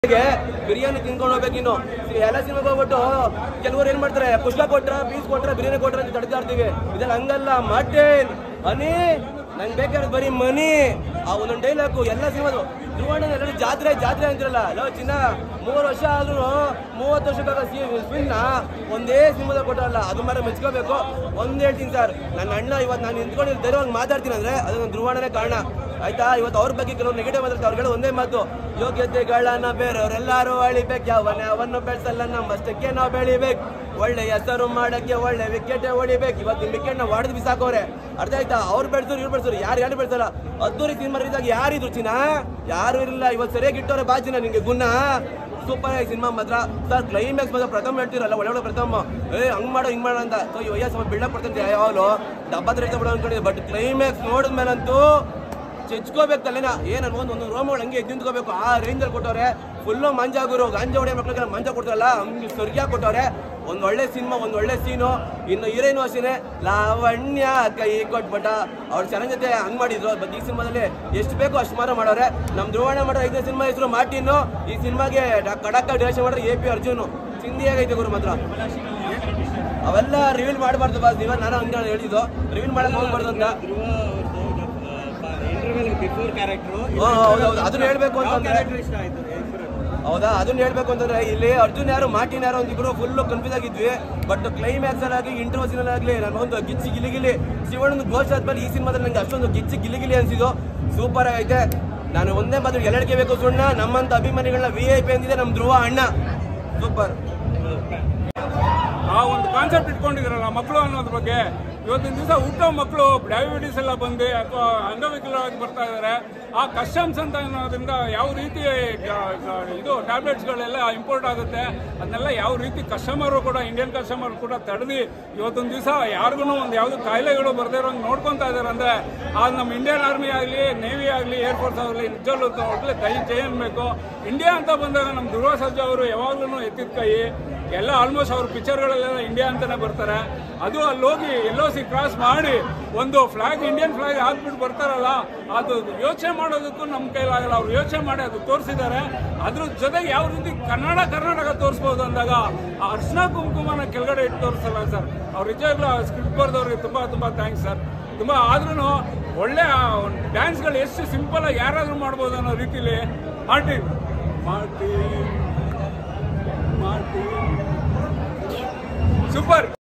ಗೆ ಬಿರಿಯಾನಿ ತಿನ್ಕೊಂಡು ಹೋಗ್ಬೇಕು ಇನ್ನು ಎಲ್ಲ ಸಿನಿಮಾಗೆ ಹೋಗ್ಬಿಟ್ಟು ಕೆಲವರು ಏನ್ ಮಾಡ್ತಾರೆ ಪುಷ್ಪ ಕೊಟ್ರ ಪೀಸ್ ಕೊಟ್ರ ಬಿರಿಯಾನಿ ಕೊಟ್ರ ಅಂತ ತಡ್ತಾ ಇರ್ತೀವಿ ಇದ್ರಲ್ಲಿ ಹಂಗಲ್ಲ ಮಟೇನ್ ಹನಿ ನಂಗೆ ಬೇಕಾದ್ರೆ ಬರೀ ಮನಿ ಆ ಒಂದೊಂದು ಡೈಲಾಗು ಎಲ್ಲ ಸಿನಿಮಾದು ಧ್ರುವಣ್ಣ ಎಲ್ಲ ಜಾತ್ರೆ ಜಾತ್ರೆ ಅಂತಿರಲ್ಲ ಲೋ ಚಿನ್ನ ಮೂರು ವರ್ಷ ಆದ್ರೂ ಮೂವತ್ತು ವರ್ಷಕ್ಕಾಗ ಫಿಲ್ಮ್ನ ಒಂದೇ ಸಿನಿಮಾದಾಗ ಕೊಟ್ಟರಲ್ಲ ಅದು ಮಾತ್ರ ಮೆಚ್ಕೋಬೇಕು ಒಂದ್ ಹೇಳ್ತೀನಿ ಸರ್ ನನ್ನ ಅಣ್ಣ ಇವತ್ತು ನಾನು ನಿಂತ್ಕೊಂಡು ಧೈರ್ಯವಾಗಿ ಮಾತಾಡ್ತೀನಿ ಅಂದ್ರೆ ಅದು ನನ್ನ ಧ್ರುವಣ್ಣನೇ ಕಾರಣ ಆಯ್ತಾ ಇವತ್ತು ಅವ್ರ ಬಗ್ಗೆ ಕೆಲವರು ನೆಗೆಟಿವ್ ಮಾತಾಡ್ತಾರೆ ಅವ್ರುಗಳು ಒಂದೇ ಮಾತು ಯೋಗ್ಯತೆಗಳನ್ನ ಬೇರೆಯವರೆಲ್ಲರೂ ಅಳಿಬೇಕು ಯಾವನ್ನ ಯಾವನ್ನು ಬೆಳೆಸಲ್ಲ ನಮ್ಮಷ್ಟಕ್ಕೆ ನಾವು ಬೆಳಿಬೇಕು ಒಳ್ಳೆ ಹೆಸರು ಮಾಡಕ್ಕೆ ಒಳ್ಳೆ ವಿಕೆಟ್ ಹೊಡಿಬೇಕು ಇವತ್ತು ವಿಕೆಟ್ ನ ಹೊಡೆದು ಬಿಸಾಕೋರೆ ಅರ್ಥ ಆಯ್ತಾ ಅವ್ರು ಬೆಳೆಸೋರು ಇವ್ರು ಬೆಳೆಸೋರು ಯಾರು ಯಾರು ಬೆಳೆಸಲ್ಲ ಅದ್ದೂರಿ ಸಿನಿಮಾ ಇದ್ದಾಗ ಯಾರಿದ್ರು ಚಿನ್ನ ಯಾರು ಇರಲಿಲ್ಲ ಇವತ್ತು ಸರಿಯಾಗಿ ಇಟ್ಟವ್ರೆ ಬಾಜಿನ ನಿಂಗೆ ಗುಣ ಸೂಪರ್ ಆಗಿ ಸಿನಿಮಾ ಮಾತ್ರ ಸರ್ ಕ್ಲೈಮ್ಯಾಕ್ಸ್ ಮಾತ್ರ ಪ್ರಥಮ ಹೇಳ್ತಿರಲ್ಲ ಒಳ್ಳೆ ಒಳ್ಳೆ ಪ್ರಥಮ ಏ ಹಂಗ್ ಮಾಡೋ ಹಿಂಗ್ ಮಾಡೋ ಅಂತ ಸೊ ಈ ವಯಸ್ಸು ಬಿಲ್ಡಪ್ ಕೊಡ್ತಂತೆ ಯಾವಾಗಲೂ ಡಬ್ಬ ತರ ಬಿಡೋ ಅನ್ಕೊಂಡಿದ್ದೆ ಬಟ್ ಕ್ಲೈಮ್ಯಾಕ್ಸ್ ನೋಡಿದ್ಮೇಲಂತೂ ಚೆಚ್ಕೋಬೇಕು ತಲೆನ ಏನ್ ಅನ್ಕೊಂಡ್ ಒಂದು ರೋಮಗಳು ಹಂಗೆ ಎದ್ದು ನಿಂತ್ಕೋಬೇಕು ಆ ರೇಂಜಲ್ಲಿ ಕೊಟ್ಟವ್ರೆ ಫುಲ್ಲು ಮಂಜಾ ಗುರು ಗಾಂಜಾ ಹೊಡೆ ಮಕ್ಳಿಗೆ ಮಂಜ ಕೊಡ್ತಾರಲ್ಲ ಹಂಗೆ ಸರಿಯಾಗಿ ಕೊಟ್ಟವ್ರೆ ಒಂದ್ ಒಳ್ಳೆ ಸಿನಿಮಾ ಒಂದ್ ಒಳ್ಳೆ ಸೀನು ಇನ್ನು ಹೀರೋಯಿನ್ ಅಷ್ಟೇನೆ ಲಾವಣ್ಯ ಕೈ ಕೊಟ್ಬಿಟ್ಟ ಅವ್ರು ಚೆನ್ನಾಗ್ ಜೊತೆ ಹಂಗ್ ಮಾಡಿದ್ರು ಬಟ್ ಈ ಸಿನಿಮಾದಲ್ಲಿ ಎಷ್ಟು ಬೇಕೋ ಅಷ್ಟು ಮಾತ್ರ ಮಾಡೋರೆ ನಮ್ ಧ್ರುವಣ ಮಾಡೋ ಐದನೇ ಸಿನಿಮಾ ಹೆಸರು ಮಾರ್ಟಿನ್ನು ಈ ಸಿನಿಮಾಗೆ ಕಡಕ ಡೈರೆಕ್ಷನ್ ಮಾಡಿದ್ರೆ ಎ ಪಿ ಅರ್ಜುನ್ ಚಿಂದಿಯಾಗೈತೆ ಗುರು ಮಾತ್ರ ಅವೆಲ್ಲ ರಿವೀಲ್ ಮಾಡಬಾರ್ದು ಬಾಸ್ ನೀವ ನಾನು ಹಂಗೆ ಹೇಳಿದ್ದು ರಿವೀಲ್ ಮಾಡಕ್ ಹೋಗ್ಬಾರ್ದು ಅಂತ ಧ್ರುವ ಇಂಟರ್ವ್ಯೂಲ್ ಬಿಫೋರ್ ಕ್ಯಾರೆಕ್ಟರ್ ಹಾ, ಹೌದು, ಹೌದು. ಅದನ್ನ ಹೇಳ್ಬೇಕು ಅಂತಂದ್ರೆ- ಕ್ಯಾರೆಕ್ಟರ್ ಇಷ್ಟ ಆಯ್ತು ಇಬ್ರು. ಹೌದಾ ಅದನ್ನ ಹೇಳ್ಬೇಕು ಅಂತಂದ್ರೆ ಇಲ್ಲಿ ಅರ್ಜುನ್ ಯಾರು ಮಾರ್ಟಿನ್ ಯಾರು ಅಂತ ಇಬ್ರು ಫುಲ್ ಕನ್ಫ್ಯೂಸ್ ಆಗಿದ್ವಿ ಬಟ್ ಕ್ಲೈಮ್ಯಾಕ್ಸ್ ಅಲ್ಲಿ ಇಂಟರ್ವ್ಯೂ ಸೀನ್ ಆಗಲಿ ನಾನು ಒಂದು ಗಿಚ್ಚಿ ಗಿಲಿಗಿಲಿ ಶಿವಣ್ಣನ ಘೋಷ ಆದ್ಮೇಲೆ ಈ ಸಿನಿಮಾದಲ್ಲಿ ನಂಗೆ ಅಷ್ಟೊಂದು ಗಿಚ್ಚಿ ಗಿಲಿಗಿಲಿ ಅನ್ಸಿದ್ದು ಸೂಪರ್ ಆಗೈತೆ ನಾನು ಒಂದೇ ಮಾತು ಎಲ್ಲಡಿಕೆ ಬೇಕು ಸುಣ್ಣ ನಮ್ಮಂತ ಅಭಿಮಾನಿಗಳನ್ನ ವಿ ಐ ಪಿ ಅಂದಿದೆ ನಮ್ ಧ್ರುವ ಅಣ್ಣ ಸೂಪರ್ ಆ ಒಂದು ಕಾನ್ಸೆಪ್ಟ್ ಇಟ್ಕೊಂಡಿದ್ರಲ್ಲ ಮಕ್ಕಳು ಅನ್ನೋದ್ರ ಬಗ್ಗೆ ಇವತ್ತಿನ ದಿವಸ ಹುಟ್ಟೋ ಮಕ್ಕಳು ಡಯಾಬಿಟಿಸ್ ಎಲ್ಲ ಬಂದು ಅಥವಾ ಅಂಗವಿಕಲರಾಗಿ ಬರ್ತಾ ಇದ್ದಾರೆ ಆ ಕಸ್ಟಮ್ಸ್ ಅಂತ ಅನ್ನೋದ್ರಿಂದ ಯಾವ ರೀತಿ ಗ- ಗ- ಇದು ಟ್ಯಾಬ್ಲೆಟ್ಸ್ಗಳೆಲ್ಲ ಇಂಪೋರ್ಟ್ ಆಗುತ್ತೆ ಅದನ್ನೆಲ್ಲ ಯಾವ ರೀತಿ ಕಸ್ಟಮರು ಕೂಡ ಇಂಡಿಯನ್ ಕಸ್ಟಮರ್ ಕೂಡ ತಡೆದು ಇವತ್ತೊಂದು ದಿವಸ ಯಾರಿಗೂ ಒಂದು ಯಾವುದು ಕಾಯಿಲೆಗಳು ಬರದೇ ಇರೋಂಗೆ ನೋಡ್ಕೊತಾ ಇದ್ದಾರೆ ಅಂದ್ರೆ ಆ ನಮ್ಮ ಇಂಡಿಯನ್ ಆರ್ಮಿ ಆಗಲಿ ನೇವಿ ಆಗಲಿ ಏರ್ಫೋರ್ಸ್ ಆಗಲಿ ನಿಜವಲ್ಲೂ ಒಟ್ಲೆ ದಯ ಜಯ ಅನ್ಬೇಕು ಇಂಡಿಯಾ ಅಂತ ಬಂದಾಗ ನಮ್ಮ ಧ್ರುವ ಸರ್ಜಾ ಅವರು ಯಾವಾಗ್ಲೂ ಎತ್ತಿದ ಕೈ ಎಲ್ಲ ಆಲ್ಮೋಸ್ಟ್ ಅವ್ರ ಪಿಕ್ಚರ್ಗಳೆಲ್ಲ ಇಂಡಿಯಾ ಅಂತಾನೆ ಬರ್ತಾರೆ ಅದು ಅಲ್ಲಿ ಹೋಗಿ ಎಲ್ಲೋ ಸಿ ಕ್ರಾಸ್ ಮಾಡಿ ಒಂದು ಫ್ಲಾಗ್ ಇಂಡಿಯನ್ ಫ್ಲಾಗ್ ಹಾಕ್ಬಿಟ್ಟು ಬರ್ತಾರಲ್ಲ ಅದು ಯೋಚನೆ ಮಾಡೋದಕ್ಕೂ ನಮ್ಮ ಕೈಲಾಗಲ್ಲ ಅವ್ರು ಯೋಚನೆ ಮಾಡಿ ಅದು ತೋರಿಸಿದ್ದಾರೆ ಅದ್ರ ಜೊತೆಗೆ ಯಾವ ರೀತಿ ಕನ್ನಡ ಕರ್ನಾಟಕ ತೋರಿಸ್ಬೋದು ಅಂದಾಗ ಆ ಅರ್ಶನ ಕುಂಕುಮನ ಕೆಳಗಡೆ ಇಟ್ಟು ತೋರಿಸಲ್ಲ ಸರ್ ಅವ್ರು ನಿಜವಾಗ್ಲೂ ಸ್ಕ್ರಿಪ್ಟ್ ಬರ್ದವ್ರಿಗೆ ತುಂಬಾ ತುಂಬಾ ಥ್ಯಾಂಕ್ಸ್ ಸರ್ ತುಂಬಾ ಆದ್ರೂ ಒಳ್ಳೆ ಡ್ಯಾನ್ಸ್ಗಳು ಎಷ್ಟು ಸಿಂಪಲ್ ಆಗಿ ಯಾರಾದ್ರೂ ಮಾಡ್ಬೋದು ಅನ್ನೋ ರೀತಿಲಿ ಮಾರ್ಟಿನ್ ಮಾರ್ಟಿನ್ ಮಾರ್ಟಿನ್ ಸೂಪರ್